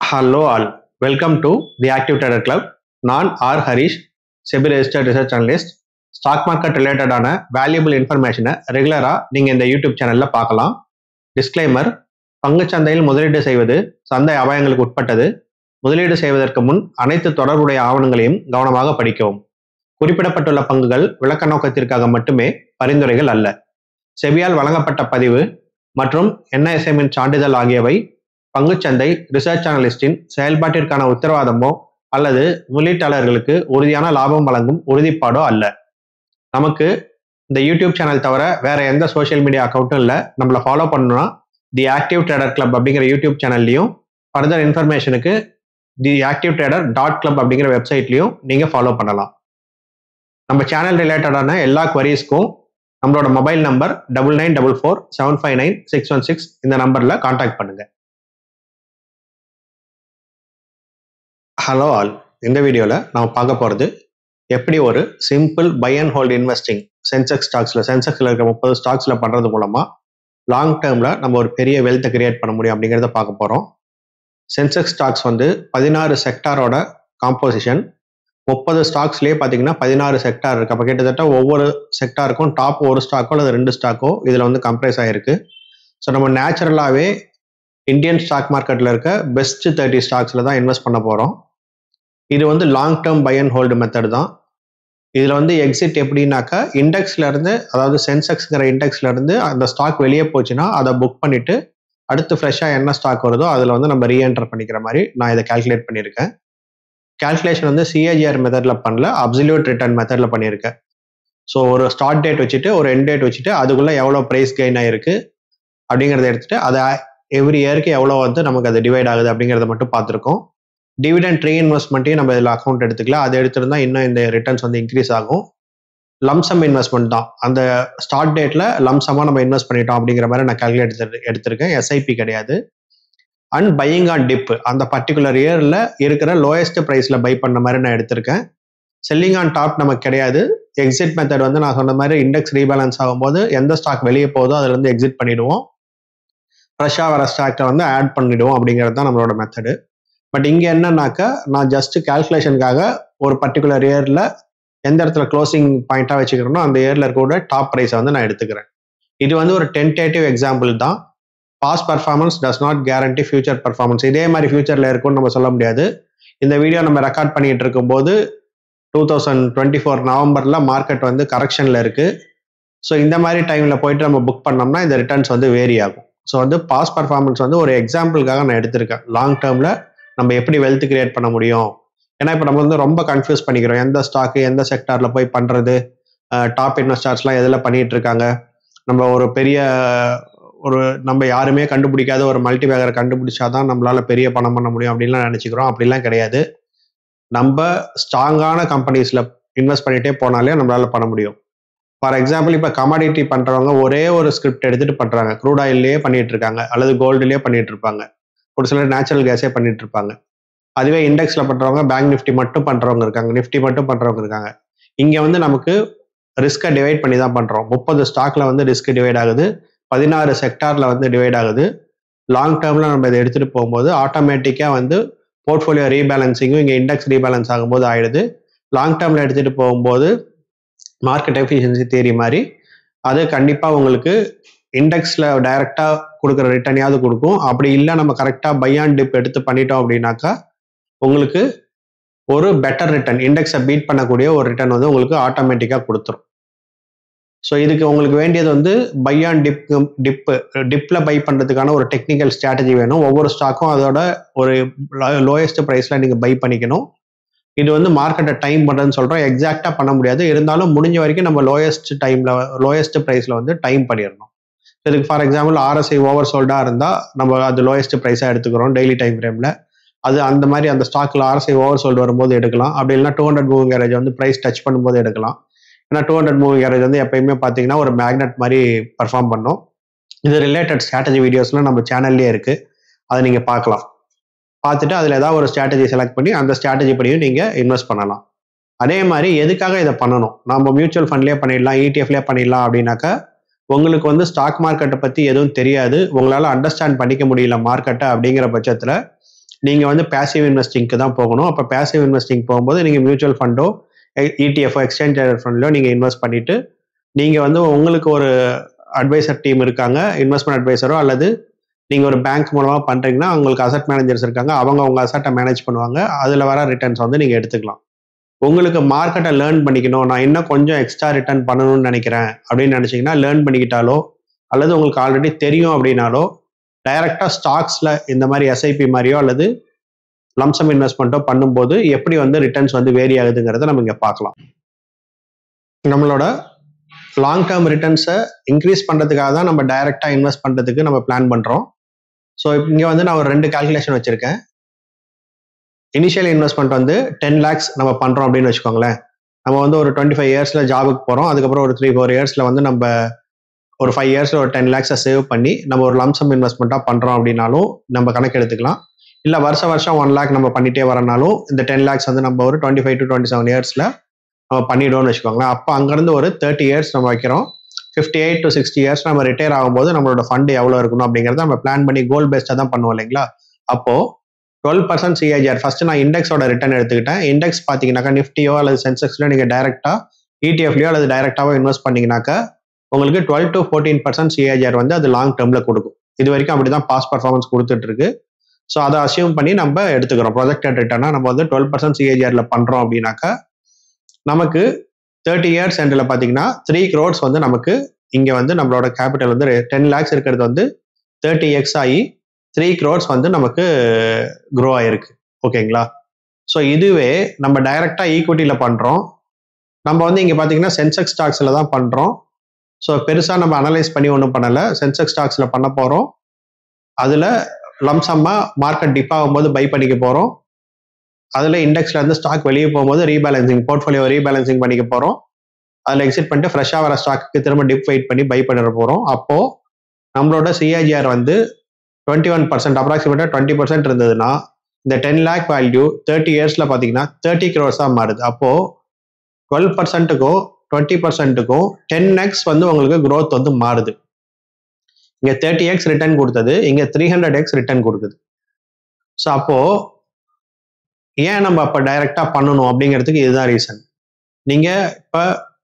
hello all welcome to the active trader club நான் R Harish SEBI registered research analyst stock market ரிலேட்டடான valuable இன்ஃபர்மேஷனை ரெகுலராக நீங்கள் இந்த யூடியூப் சேனலில் பார்க்கலாம் டிஸ்க்ளைமர் பங்குச்சந்தையில் முதலீடு செய்வது சந்தை அபாயங்களுக்கு உட்பட்டது முதலீடு செய்வதற்கு முன் அனைத்து தொடர்புடைய ஆவணங்களையும் கவனமாக படிக்கவும் குறிப்பிடப்பட்டுள்ள பங்குகள் விளக்க நோக்கத்திற்காக மட்டுமே பரிந்துரைகள் அல்ல செபியால் வழங்கப்பட்ட பதிவு மற்றும் என்ஐஎஸ்எம்மின் சான்றிதழ் ஆகியவை பங்குச்சந்தை ரிசர்ச் அனலிஸ்டின் செயல்பாட்டிற்கான உத்தரவாதமோ அல்லது முதலீட்டாளர்களுக்கு உறுதியான லாபம் வழங்கும் உறுதிப்பாடோ அல்ல நமக்கு இந்த யூடியூப் சேனல் தவிர வேற எந்த சோஷியல் மீடியா அக்கௌண்ட்டும் இல்லை நம்மளை ஃபாலோ பண்ணணும்னா தி ஆக்டிவ் ட்ரேடர் கிளப் அப்படிங்கிற யூடியூப் சேனல்லையும் ஃபர்தர் இன்ஃபர்மேஷனுக்கு the active trader dot club அப்படிங்கிற வெப்சைட்லையும் நீங்கள் ஃபாலோ பண்ணலாம் நம்ம சேனல் ரிலேட்டடான எல்லா குவரிஸ்க்கும் நம்மளோட mobile number double nine double four seven five nine six one six இந்த நம்பரில் காண்டாக்ட் பண்ணுங்க ஹலோ ஆல் இந்த வீடியோவில் நம்ம பார்க்க போகிறது எப்படி ஒரு simple buy and hold investing Sensex ஸ்டாக்ஸில் சென்செக்ஸில் இருக்கிற முப்பது ஸ்டாக்ஸில் பண்ணுறது மூலமாக லாங் டேர்மில் நம்ம ஒரு பெரிய வெல்த்தை கிரியேட் பண்ண முடியும் அப்படிங்கிறத பார்க்க போகிறோம் சென்செக்ஸ் ஸ்டாக்ஸ் வந்து பதினாறு செக்டாரோட காம்போசிஷன் முப்பது ஸ்டாக்ஸ்லேயே பார்த்தீங்கன்னா பதினாறு செக்டார் இருக்குது அப்போ கிட்டத்தட்ட ஒவ்வொரு செக்டாருக்கும் டாப் ஒரு ஸ்டாக்கோ அல்லது ரெண்டு ஸ்டாக்கோ இதில் வந்து கம்ப்ரைஸ் ஆகிருக்கு ஸோ நம்ம நேச்சுரலாகவே இந்தியன் ஸ்டாக் மார்க்கெட்டில் இருக்க பெஸ்ட் தேர்ட்டி ஸ்டாக்ஸில் தான் இன்வெஸ்ட் பண்ண போகிறோம் இது வந்து long term buy and hold method தான் இதில் வந்து எக்ஸிட் எப்படின்னாக்கா இண்டெக்ஸ்லேருந்து அதாவது சென்செக்ஸ்ங்கிற இண்டெக்ஸ்லேருந்து அந்த ஸ்டாக் வெளியே போச்சுன்னா அதை புக் பண்ணிவிட்டு அடுத்து ஃப்ரெஷ்ஷாக என்ன ஸ்டாக் வருதோ அதில் வந்து நம்ம ரீஎன்டர் பண்ணிக்கிற மாதிரி நான் இதை கால்குலேட் பண்ணியிருக்கேன் கால்குலேஷன் வந்து சிஏஜிஆர் மெத்தடில் பண்ணல அப்சல்யூட் ரிட்டர்ன் மெத்தடில் பண்ணியிருக்கேன் ஸோ ஒரு ஸ்டார்ட் டேட் வச்சுட்டு ஒரு எண்ட் டேட் வச்சுட்டு அதுக்குள்ளே எவ்வளோ ப்ரைஸ் கெயின் ஆகிருக்கு அப்படிங்கிறத எடுத்துகிட்டு அதை எவ்ரி இயருக்கு எவ்வளோ வந்து நமக்கு அது டிவைட் ஆகுது அப்படிங்கிறத மட்டும் பார்த்துருக்கோம் டிவிடெண்ட் ரீஇன்வெஸ்ட்மெண்ட்டையும் நம்ம இதில் அக்கௌண்ட் எடுத்துக்கலாம் அதை எடுத்திருந்தா இன்னும் இந்த ரிட்டர்ன்ஸ் வந்து இன்க்ரீஸ் ஆகும் லம்சம் இன்வெஸ்ட்மெண்ட் தான் அந்த ஸ்டார்ட் டேட்டில் லம்சமாக நம்ம இன்வெஸ்ட் பண்ணிட்டோம் அப்படிங்கிற மாதிரி நான் கால்குலேட் எடுத்து எடுத்திருக்கேன் எஸ்ஐபி கிடையாது அண்ட் பையிங் ஆன் டிப் அந்த பர்டிகுலர் இயரில் இருக்கிற லோயஸ்ட் ப்ரைஸில் பை பண்ண மாதிரி நான் எடுத்திருக்கேன் செல்லிங் ஆன் டாப் நமக்கு கிடையாது எக்ஸிட் மெத்தட் வந்து நான் சொன்ன மாதிரி இண்டெக்ஸ் ரீபேலன்ஸ் ஆகும்போது எந்த ஸ்டாக் வெளியே போகுதோ அதுலேருந்து எக்ஸிட் பண்ணிடுவோம் ஃப்ரெஷ்ஷாக வர ஸ்டாக்கை வந்து ஆட் பண்ணிடுவோம் அப்படிங்கிறது தான் நம்மளோட மெத்தடு பட் இங்கே என்னன்னாக்கா நான் ஜஸ்ட் கால்குலேஷனுக்காக ஒரு பர்டிகுலர் இயரில் எந்த இடத்துல க்ளோசிங் பாயிண்ட்டாக வச்சுக்கிறேனோ அந்த இயரில் இருக்கக்கூடிய டாப் ப்ரைஸை வந்து நான் எடுத்துக்கிறேன் இது வந்து ஒரு டென்டேட்டிவ் எக்ஸாம்பிள் தான் past performance does not guarantee future performance இதே மாதிரி ஃபியூச்சரில் இருக்கும்னு நம்ம சொல்ல முடியாது இந்த வீடியோ நம்ம ரெக்கார்ட் பண்ணிட்டு இருக்கும்போது டூ தௌசண்ட் டுவெண்ட்டி ஃபோர் நவம்பரில் மார்க்கெட் வந்து கரெக்ஷனில் இருக்குது ஸோ இந்த மாதிரி டைமில் போயிட்டு நம்ம புக் பண்ணோம்னா இந்த ரிட்டர்ன்ஸ் வந்து வேரி ஆகும் ஸோ வந்து பாஸ் பர்ஃபார்மன்ஸ் வந்து ஒரு எக்ஸாம்பிளுக்காக நான் எடுத்திருக்கேன் லாங் டேர்மில் நம்ம எப்படி வெல்த் கிரியேட் பண்ண முடியும் ஏன்னா இப்போ நம்ம வந்து ரொம்ப கன்ஃபியூஸ் பண்ணிக்கிறோம் எந்த ஸ்டாக்கு எந்த செக்டாரில் போய் பண்ணுறது டாப் இன்வெஸ்டர்ஸ்லாம் எதில் பண்ணிட்டு இருக்காங்க நம்ம ஒரு பெரிய ஒரு நம்ம யாருமே கண்டுபிடிக்காத ஒரு மல்டி பேக்கரை கண்டுபிடிச்சாதான் நம்மளால பெரிய பணம் பண்ண முடியும் அப்படின்லாம் நினச்சிக்கிறோம் அப்படிலாம் கிடையாது நம்ம ஸ்ட்ராங்கான கம்பெனிஸில் இன்வெஸ்ட் பண்ணிகிட்டே போனாலே நம்மளால பண்ண முடியும் ஃபார் எக்ஸாம்பிள் இப்போ கமாடிட்டி பண்ணுறவங்க ஒரே ஒரு ஸ்கிரிப்ட் எடுத்துகிட்டு பண்ணுறாங்க க்ரூட் ஆயிலே பண்ணிட்டு இருக்காங்க அல்லது கோல்டுலேயே பண்ணிட்டு இருப்பாங்க ஒரு சிலர் நேச்சுரல் கேஸே பண்ணிட்டு இருப்பாங்க அதுவே இண்டெக்ஸில் பண்ணுறவங்க பேங்க் நிஃப்டி மட்டும் பண்ணுறவங்க இருக்காங்க நிஃப்டி மட்டும் பண்ணுறவங்க இருக்காங்க இங்கே வந்து நமக்கு ரிஸ்க்கை டிவைட் பண்ணி தான் பண்ணுறோம் முப்பது ஸ்டாக்கில் வந்து ரிஸ்க் டிவைட் ஆகுது பதினாறு செக்டாரில் வந்து டிவைட் ஆகுது லாங் டேர்மில் நம்ம இதை எடுத்துகிட்டு போகும்போது ஆட்டோமேட்டிக்காக வந்து போர்ட்ஃபோலியோ ரீபேலன்சிங்கும் இங்கே இண்டெக்ஸ் ரீபேலன்ஸ் ஆகும்போது ஆயிடுது லாங் டேர்மில் எடுத்துகிட்டு போகும்போது மார்க்கெட் எஃபிஷியன்சி தேரி மாதிரி அது கண்டிப்பாக உங்களுக்கு இண்டெக்ஸில் டைரெக்டாக கொடுக்குற ரிட்டர்னையாவது கொடுக்கும் அப்படி இல்லை நம்ம கரெக்டாக பை ஆன் டிப் எடுத்து பண்ணிட்டோம் அப்படின்னாக்கா உங்களுக்கு ஒரு பெட்டர் ரிட்டர்ன் இண்டெக்ஸை பீட் பண்ணக்கூடிய ஒரு ரிட்டர்ன் வந்து உங்களுக்கு ஆட்டோமேட்டிக்காக கொடுத்துரும் ஸோ இதுக்கு உங்களுக்கு வேண்டியது வந்து பை ஆன் டிப் டிப்பு டிப்பில் பை பண்ணுறதுக்கான ஒரு டெக்னிக்கல் ஸ்ட்ராட்டஜி வேணும் ஒவ்வொரு ஸ்டாக்கும் அதோட ஒரு லோயஸ்ட் ப்ரைஸில் நீங்கள் பை பண்ணிக்கணும் இது வந்து மார்க்கெட்டை டைம் பண்ணுறதுன்னு சொல்கிறோம் எக்ஸாக்டாக பண்ண முடியாது இருந்தாலும் முடிஞ்ச வரைக்கும் நம்ம லோயஸ்ட் டைமில் லோயஸ்ட் ப்ரைஸில் வந்து டைம் பண்ணிடணும் இதுக்கு ஃபார் எக்ஸாம்பிள் ஆர்எஸ்ஐ ஓவர் சோல்டாக இருந்தால் நம்ம அது லோயஸ்ட் ப்ரைஸாக எடுத்துக்கிறோம் டெய்லி டைம் ஃப்ரேமில் அது அந்த மாதிரி அந்த ஸ்டாக்கில் ஆர்எஸ்ஐ ஓவர் சோல்டு வரும்போது எடுக்கலாம் அப்படி இல்லைனா டூ ஹண்ட்ரட் மூவிங் கேரேஜ் வந்து ப்ரைஸ் டச் பண்ணும்போது எடுக்கலாம் ஏன்னா டூ ஹண்ட்ரட் மூவிங் கேரேஜ் வந்து எப்பயுமே பார்த்தீங்கன்னா ஒரு மேக்னெட் மாதிரி பர்ஃபார்ம் பண்ணும் இது ரிலேட்டட் ஸ்ட்ராட்டஜி வீடியோஸ்லாம் நம்ம சேனல்லே இருக்குது அதை நீங்கள் பார்க்கலாம் பார்த்துட்டு அதில் ஏதாவது ஒரு ஸ்ட்ராட்டஜி செலக்ட் பண்ணி அந்த ஸ்ட்ராட்டஜி படியும் நீங்கள் இன்வெஸ்ட் பண்ணலாம் அதே மாதிரி எதுக்காக இதை பண்ணணும் நம்ம மியூச்சுவல் ஃபண்ட்லேயே பண்ணிடலாம் இடிஎஃப்லேயே பண்ணிடலாம் அப்படின்னாக்கா உங்களுக்கு வந்து ஸ்டாக் மார்க்கெட்டை பற்றி எதுவும் தெரியாது உங்களால் அண்டர்ஸ்டாண்ட் பண்ணிக்க முடியல மார்க்கெட்டை அப்படிங்கிற பட்சத்தில் நீங்கள் வந்து பேசிவ் இன்வெஸ்டிங்க்கு தான் போகணும் அப்போ பேசிவ் இன்வெஸ்டிங் போகும்போது நீங்கள் மியூச்சுவல் ஃபண்டோ இடிஎஃப்ஓ எக்ஸ்சேஞ்ச் ஃபண்ட்லையோ நீங்கள் இன்வெஸ்ட் பண்ணிவிட்டு நீங்கள் வந்து உங்களுக்கு ஒரு அட்வைசர் டீம் இருக்காங்க இன்வெஸ்ட்மெண்ட் அட்வைசரோ அல்லது நீங்கள் ஒரு பேங்க் மூலமாக பண்ணுறீங்கன்னா உங்களுக்கு அசட் மேனேஜர்ஸ் இருக்காங்க அவங்க உங்கள் அசட்டை மேனேஜ் பண்ணுவாங்க அதில் வர ரிட்டர்ன்ஸ் வந்து நீங்கள் எடுத்துக்கலாம் உங்களுக்கு மார்க்கெட்டை லேர்ன் பண்ணிக்கணும் நான் இன்னும் கொஞ்சம் எக்ஸ்ட்ரா ரிட்டர்ன் பண்ணணும்னு நினைக்கிறேன் அப்படின்னு நினச்சிங்கன்னா லேர்ன் பண்ணிக்கிட்டாலோ அல்லது உங்களுக்கு ஆல்ரெடி தெரியும் அப்படின்னாலோ டைரெக்டாக ஸ்டாக்ஸில் இந்த மாதிரி எஸ்ஐபி மாதிரியோ அல்லது லம்சம் இன்வெஸ்ட்மெண்ட்டோ பண்ணும்போது எப்படி வந்து ரிட்டர்ன்ஸ் வந்து வேரி ஆகுதுங்கிறத நம்ம இங்கே பார்க்கலாம் நம்மளோட லாங் டேர்ம் ரிட்டர்ன்ஸை இன்க்ரீஸ் பண்ணுறதுக்காக தான் நம்ம டைரெக்டாக இன்வெஸ்ட் பண்ணுறதுக்கு நம்ம பிளான் பண்ணுறோம் ஸோ இங்கே வந்து நான் ஒரு ரெண்டு கால்குலேஷன் வச்சுருக்கேன் இனிஷியல் இன்வெஸ்ட்மெண்ட் வந்து டென் லேக்ஸ் நம்ம பண்ணுறோம் அப்படின்னு வச்சுக்கோங்களேன் நம்ம வந்து ஒரு டுவெண்ட்டி ஃபைவ் இயர்ஸில் ஜாபுக்கு போகிறோம் அதுக்கப்புறம் ஒரு த்ரீ ஃபோர் இயர்ஸில் வந்து நம்ம ஒரு ஃபைவ் இயர்ஸில் ஒரு டென் லேக்ஸை சேவ் பண்ணி நம்ம ஒரு லம்சம் இன்வெஸ்ட்மெண்ட்டாக பண்ணுறோம் அப்படின்னாலும் நம்ம கணக்கு எடுத்துக்கலாம் இல்லை வருஷ வருஷம் ஒன் லேக் நம்ம பண்ணிகிட்டே வரனாலும் இந்த டென் லேக்ஸ் வந்து நம்ம ஒரு twenty five to twenty seven இயர்ஸில் நம்ம பண்ணிவிடுவோம்னு வச்சுக்கோங்களேன் அப்போ அங்கேருந்து ஒரு தேர்ட்டி இயர்ஸ் நம்ம வைக்கிறோம் fifty eight to sixty years நம்ம ரிட்டையர் ஆகும்போது நம்மளோட ஃபண்டு எவ்வளோ இருக்கணும் அப்படிங்கிறத நம்ம பிளான் பண்ணி கோல் பேஸ்டாக தான் பண்ணுவோம் இல்லைங்களா அப்போது டுவெல் பர்சன்ட் சிஐஜிஆர் ஃபர்ஸ்ட் நான் இண்டெக்ஸோட ரிட்டர்ன் எடுத்துக்கிட்டேன் இண்டெக்ஸ் பார்த்தீங்கன்னாக்கா நிஃப்டியோ அல்லது சென்செக்ஸ்லையோ நீங்கள் டைரெக்டாக இடிஎஃப்லையோ அல்லது டைரெக்டாகவோ இன்வெஸ்ட் பண்ணீங்கன்னாக்கா உங்களுக்கு twelve to fourteen percent CAGR வந்து அது லாங் டேர்மில் கொடுக்கும் இது வரைக்கும் அப்படி தான் பாஸ் பர்ஃபார்மன்ஸ் கொடுத்துட்டு இருக்கு ஸோ அதை அசியூம் பண்ணி நம்ம எடுத்துக்கிறோம் ப்ரொஜெக்டட் ரிட்டர்னாக நம்ம வந்து டுவெல் பர்சன்ட் சிஏஜிஆரில் பண்ணுறோம் அப்படின்னாக்கா நமக்கு தேர்ட்டி இயர்ஸ் எண்டில் பார்த்தீங்கன்னா த்ரீ க்ரோர்ஸ் வந்து நமக்கு இங்கே வந்து நம்மளோட கேபிட்டல் வந்து டென் லேக்ஸ் இருக்கிறது வந்து தேர்ட்டி எக்ஸ் ஆகி த்ரீ க்ரோர்ஸ் வந்து நமக்கு க்ரோ ஆகிருக்கு ஓகேங்களா ஸோ இதுவே நம்ம டைரெக்டாக ஈக்விட்டியில் பண்ணுறோம் நம்ம வந்து இங்கே பார்த்தீங்கன்னா சென்செக்ஸ் ஸ்டாக்ஸில் தான் பண்ணுறோம் ஸோ பெருசாக நம்ம அனலைஸ் பண்ணி ஒன்றும் பண்ணலை சென்செக்ஸ் ஸ்டாக்ஸில் பண்ண போகிறோம் அதில் லம்சம்மாக மார்க்கெட் டிப் ஆகும்போது பை பண்ணிக்க போகிறோம் அதில் இண்டெக்ஸ்ல இருந்து ஸ்டாக் வெளியே போகும்போது ரீபேலன்சிங் போர்ட்ஃபோலியோ ரீபேலன்சிங் பண்ணிக்க போகிறோம் அதில் எக்ஸிட் பண்ணிட்டு ஃப்ரெஷ்ஷாக வர ஸ்டாக்கு திரும்ப டிப் வெயிட் பண்ணி பை பண்ணிட போகிறோம் அப்போது நம்மளோட சிஐஜிஆர் வந்து டுவெண்ட்டி ஒன் பர்சன்ட் அப்ராக்சிமேட்டாக டுவெண்ட்டி பர்சன்ட் இருந்ததுன்னா இந்த டென் லேக் வேல்யூ தேர்ட்டி இயர்ஸில் பார்த்தீங்கன்னா தேர்ட்டி க்ரோர்ஸாக மாறுது அப்போது டுவெல் பர்சன்ட்டுக்கும் டுவெண்ட்டி பர்சன்ட்டுக்கும் டென் எக்ஸ் வந்து உங்களுக்கு க்ரோத் வந்து மாறுது இங்கே தேர்ட்டி எக்ஸ் ரிட்டர்ன் கொடுத்தது இங்கே த்ரீ ஹண்ட்ரட் எக்ஸ் ரிட்டர்ன் கொடுக்குது ஸோ அப்போது ஏன் நம்ம அப்போ டைரெக்டாக பண்ணணும் அப்படிங்கிறதுக்கு இதுதான் ரீசன் நீங்கள் இப்போ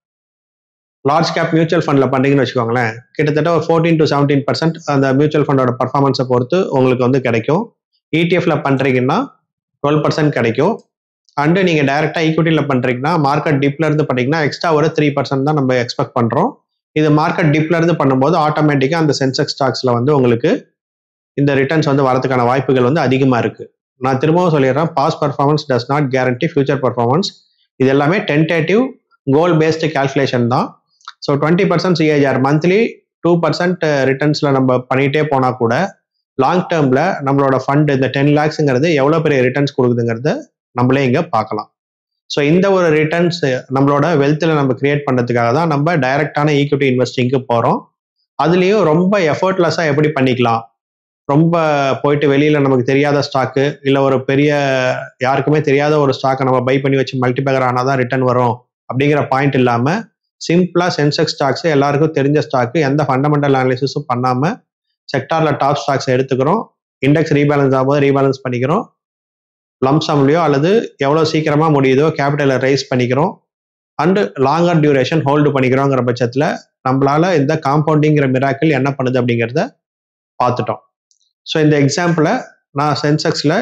லார்ஜ் கேப் மியூச்சுவல் ஃபண்டில் பண்ணுறீங்கன்னு வச்சுக்கோங்களேன் கிட்டத்தட்ட ஒரு ஃபோர்டீன் டு செவன்டீன் பர்சன்ட் அந்த மியூச்சுவல் ஃபண்டோட பர்ஃபார்மன்ஸை பொறுத்து உங்களுக்கு வந்து கிடைக்கும் இடிஎஃப்ல பண்ணுறீங்கன்னா டுவெல் பர்சன்ட் கிடைக்கும் அண்டு நீங்கள் டைரெக்டாக ஈக்விட்டியில் பண்ணுறீங்கன்னா மார்க்கெட் டிப்ல இருந்து பண்ணீங்கன்னா எக்ஸ்ட்ரா ஒரு த்ரீ பர்சன்ட் தான் நம்ம எக்ஸ்பெக்ட் பண்ணுறோம் இது மார்க்கெட் டிப்ல இருந்து பண்ணும்போது ஆட்டோமேட்டிக்காக அந்த சென்செக்ஸ் ஸ்டாக்ஸில் வந்து உங்களுக்கு இந்த ரிட்டர்ன்ஸ் வந்து வரதுக்கான வாய்ப்புகள் வந்து அதிகமாக இருக்குது நான் திரும்பவும் சொல்லிடுறேன் past performance does not guarantee future performance இது எல்லாமே டென்டேட்டிவ் கோல் பேஸ்டு கால்குலேஷன் தான் so twenty percent CAGR monthly two percent ரிட்டர்ன்ஸில் நம்ம பண்ணிகிட்டே போனால் கூட லாங் டேர்மில் நம்மளோட ஃபண்ட் இந்த டென் லேக்ஸுங்கிறது எவ்வளோ பெரிய ரிட்டர்ன்ஸ் கொடுக்குதுங்கிறத நம்மளே இங்கே பார்க்கலாம் ஸோ இந்த ஒரு ரிட்டர்ன்ஸ் நம்மளோட வெல்த்தில் நம்ம கிரியேட் பண்ணுறதுக்காக தான் நம்ம டைரக்டான ஈக்விட்டி இன்வெஸ்டிங்க்கு போகிறோம் அதுலேயும் ரொம்ப எஃபர்ட்லெஸ்ஸாக எப்படி பண்ணிக்கலாம் ரொம்ப போயிட்டு வெளியில் நமக்கு தெரியாத ஸ்டாக்கு இல்லை ஒரு பெரிய யாருக்குமே தெரியாத ஒரு ஸ்டாக்கை நம்ம பை பண்ணி வச்சு மல்டிபேக்கர் ஆனால் தான் ரிட்டர்ன் வரும் அப்படிங்கிற பாயிண்ட் இல்லாமல் சிம்பிளாக சென்செக்ஸ் ஸ்டாக்ஸ் எல்லாருக்கும் தெரிஞ்ச ஸ்டாக்கு எந்த ஃபண்டமெண்டல் அனாலிசிஸும் பண்ணாமல் செக்டாரில் டாப் ஸ்டாக்ஸ் எடுத்துக்கிறோம் இண்டெக்ஸ் ரீபேலன்ஸ் ஆகும்போது ரீபேலன்ஸ் பண்ணிக்கிறோம் லம்சம்லையோ அல்லது எவ்வளோ சீக்கிரமாக முடியுதோ கேபிட்டலை ரைஸ் பண்ணிக்கிறோம் அண்டு லாங்கர் டியூரேஷன் ஹோல்டு பண்ணிக்கிறோங்கிற பட்சத்தில் நம்மளால இந்த காம்பவுண்டிங்கிற மிராக்கிள் என்ன பண்ணுது அப்படிங்கிறத பார்த்துட்டோம் ஸோ இந்த எக்ஸாம்பிளை நான் சென்செக்ஸில்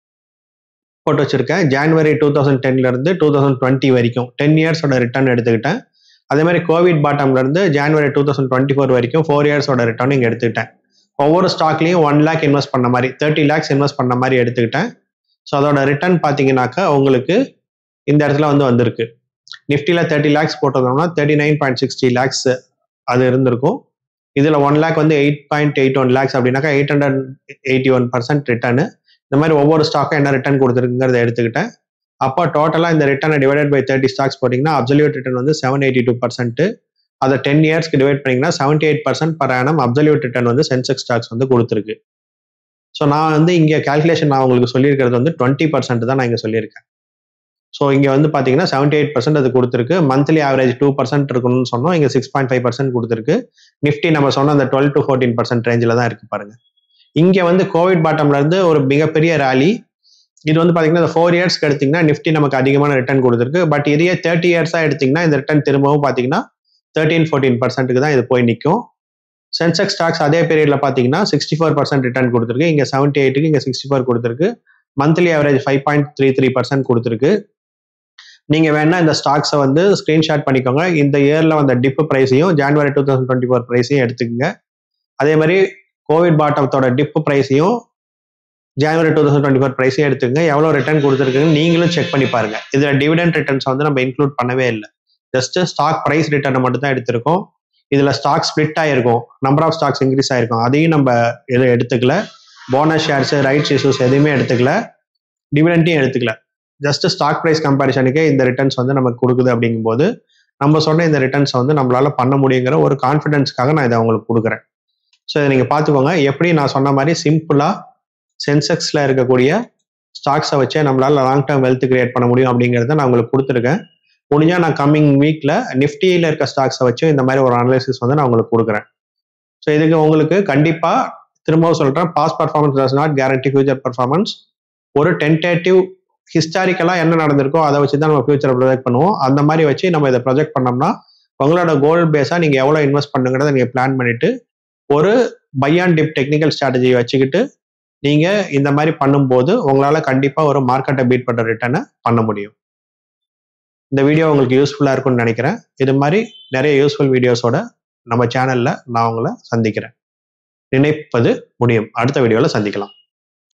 போட்டு வச்சுருக்கேன் ஜான்வரி டூ தௌசண்ட் டென்லேருந்து டூ தௌசண்ட் டுவெண்ட்டி வரைக்கும் டென் இயர்ஸோட ரிட்டர்ன் எடுத்துக்கிட்டேன் அதே மாதிரி கோவிட் பாட்டம்லேருந்து January two thousand twenty four வரைக்கும் ஃபோர் இயர்ஸோட ரிட்டர்ன் இங்கே எடுத்துக்கிட்டேன் ஒவ்வொரு ஸ்டாக்லையும் ஒன் லேக் இன்வெஸ்ட் பண்ண மாதிரி தேர்ட்டி லேக்ஸ் இன்வெஸ்ட் பண்ண மாதிரி எடுத்துக்கிட்டேன் ஸோ அதோட ரிட்டர்ன் பார்த்தீங்கன்னாக்கா உங்களுக்கு இந்த இடத்துல வந்து வந்திருக்கு நிஃப்டியில் தேர்ட்டி லேக்ஸ் போட்டிருந்தோம்னா thirty nine point sixty lakhs அது இருந்திருக்கும் இதில் ஒன் லேக் வந்து eight point eight one lakhs அப்படின்னாக்கா eight hundred eighty one percent return இந்த மாதிரி ஒவ்வொரு ஸ்டாக்கும் என்ன ரிட்டர்ன் கொடுத்துருக்குங்கிறத எடுத்துக்கிட்டேன் அப்போ டோட்டலாக இந்த ரிட்டர்னை டிவைடட் பை தேர்ட்டி ஸ்டாக்ஸ் போட்டிங்கன்னா அப்சல்யூட் ரிட்டர்ன் வந்து செவன் எயிட்டி டூ பர்சன்ட் அதை டென் இயர்ஸ்க்கு டிவைட் பண்ணிங்கன்னா seventy eight percent per annum absolute return வந்து சென்செக்ஸ் ஸ்டாக்ஸ் வந்து கொடுத்துருக்கு ஸோ நான் வந்து இங்கே கால்குலேஷன் நான் உங்களுக்கு சொல்லியிருக்கிறது வந்து டுவெண்ட்டி பர்சன்ட் தான் நான் இங்கே சொல்லியிருக்கேன் ஸோ இங்கே வந்து பார்த்தீங்கன்னா செவன்ட்டி எயிட் பர்சன்ட் அது கொடுத்துருக்கு மந்த்லி ஆவரேஜ் டூ பர்சன்ட் இருக்கணும்னு சொன்னோம் இங்கே சிக்ஸ் பாயிண்ட் ஃபைவ் பர்சன்ட் கொடுத்துருக்கு நிஃப்டி நம்ம சொன்ன அந்த டுவெல் டு ஃபோர்டீன் பர்சன்ட் ரேஞ்சில் தான் இருக்கு பாருங்க இங்கே வந்து கோவிட் பாட்டம்ல இருந்து ஒரு மிகப்பெரிய ரேலி இது வந்து பார்த்தீங்கன்னா இந்த ஃபோர் இயர்ஸ்க்கு எடுத்தீங்கன்னா நிஃப்டி நமக்கு அதிகமான ரிட்டர்ன் கொடுத்துருக்கு பட் இதே தேர்ட்டி இயர்ஸாக எடுத்தீங்கன்னா இந்த ரிட்டர்ன் திரும்பவும் பார்த்தீங்கன்னா தேர்ட்டீன் ஃபோர்டீன் பர்சன்ட்டுக்கு தான் இது போய் நிற்கும் சென்செக்ஸ் ஸ்டாக்ஸ் அதே பீரியட்ல பார்த்தீங்கன்னா சிக்ஸ்டி ஃபோர் பர்சன்ட் ரிட்டர்ன் கொடுத்துருக்கு இங்கே செவன்ட்டி எயிட்டுக்கு இங்கே சிக்ஸ்டி ஃபோர் கொடுத்துருக்கு monthly average five point three three percent கொடுத்துருக்கு நீங்க வேணா இந்த ஸ்டாக்ஸை வந்து ஸ்கிரீன்ஷாட் பண்ணிக்கோங்க இந்த இயர்ல வந்த டிப் ப்ரைஸையும் January two thousand twenty four ப்ரைஸையும் எடுத்துக்கோங்க அதே மாதிரி கோவிட் பாட்டத்தோட டிப் ப்ரைஸையும் January two thousand twenty four ப்ரைஸையும் எடுத்துக்கங்க எவ்வளோ ரிட்டர்ன் கொடுத்துருக்குன்னு நீங்களும் செக் பண்ணி பாருங்க இதில் டிவிடெண்ட் ரிட்டர்ன்ஸ் வந்து நம்ம இன்க்ளூட் பண்ணவே இல்லை ஜஸ்ட் ஸ்டாக் ப்ரைஸ் ரிட்டர்னை மட்டும் தான் எடுத்திருக்கோம் இதில் ஸ்டாக் ஸ்ப்ளிட் ஆயிருக்கும் நம்பர் ஆஃப் ஸ்டாக்ஸ் இன்க்ரீஸ் ஆயிருக்கும் அதையும் நம்ம எதுவும் எடுத்துக்கல போனஸ் ஷேர்ஸ் ரைட்ஸ் இஷ்யூஸ் எதுவுமே எடுத்துக்கல டிவிடெண்ட்டையும் எடுத்துக்கல ஜஸ்ட் ஸ்டாக் ப்ரைஸ் கம்பேரிசனுக்கே இந்த ரிட்டர்ன்ஸ் வந்து நமக்கு கொடுக்குது அப்படிங்கும்போது நம்ம சொன்ன இந்த ரிட்டர்ன்ஸ் வந்து நம்மளால பண்ண முடியுங்கிற ஒரு கான்ஃபிடென்ஸ்க்காக நான் இதை உங்களுக்கு கொடுக்குறேன் ஸோ இதை நீங்கள் பார்த்துக்கோங்க எப்படி நான் சொன்ன மாதிரி சிம்பிளாக சென்செக்ஸில் இருக்கக்கூடிய ஸ்டாக்ஸை வச்சே நம்மளால லாங் டேர்ம் வெல்த் கிரியேட் பண்ண முடியும் அப்படிங்கிறத நான் உங்களுக்கு கொடுத்துருக்கேன் முடிஞ்சா நான் கம்மிங் வீக்ல நிஃப்டியில் இருக்க ஸ்டாக்ஸை வச்சு இந்த மாதிரி ஒரு அனலைசிஸ் வந்து நான் உங்களுக்கு கொடுக்குறேன் ஸோ இதுக்கு உங்களுக்கு கண்டிப்பாக திரும்பவும் சொல்கிறேன் past performance does not guarantee future performance ஒரு டென்டேட்டிவ் ஹிஸ்டாரிக்கலாக என்ன நடந்திருக்கோ அதை வச்சு தான் நம்ம ஃபியூச்சரை ப்ரொஜெக்ட் பண்ணுவோம் அந்த மாதிரி வச்சு நம்ம இதை ப்ரொஜெக்ட் பண்ணோம்னா உங்களோட கோல் பேஸாக நீங்கள் எவ்வளோ இன்வெஸ்ட் பண்ணுங்கிறத நீங்கள் பிளான் பண்ணிட்டு ஒரு பை அண்ட் டிப் டெக்னிக்கல் ஸ்ட்ராட்டஜியை வச்சுக்கிட்டு நீங்கள் இந்த மாதிரி பண்ணும்போது உங்களால் கண்டிப்பாக ஒரு மார்க்கெட்டை பீட் பண்ணுற ரிட்டர்னை பண்ண முடியும் இந்த வீடியோ உங்களுக்கு யூஸ்ஃபுல்லாக இருக்கும்னு நினைக்கிறேன் இது மாதிரி நிறைய யூஸ்ஃபுல் வீடியோஸோட நம்ம சேனலில் நான் உங்களை சந்திக்கிறேன் நினைப்பது முடியும் அடுத்த வீடியோவில் சந்திக்கலாம்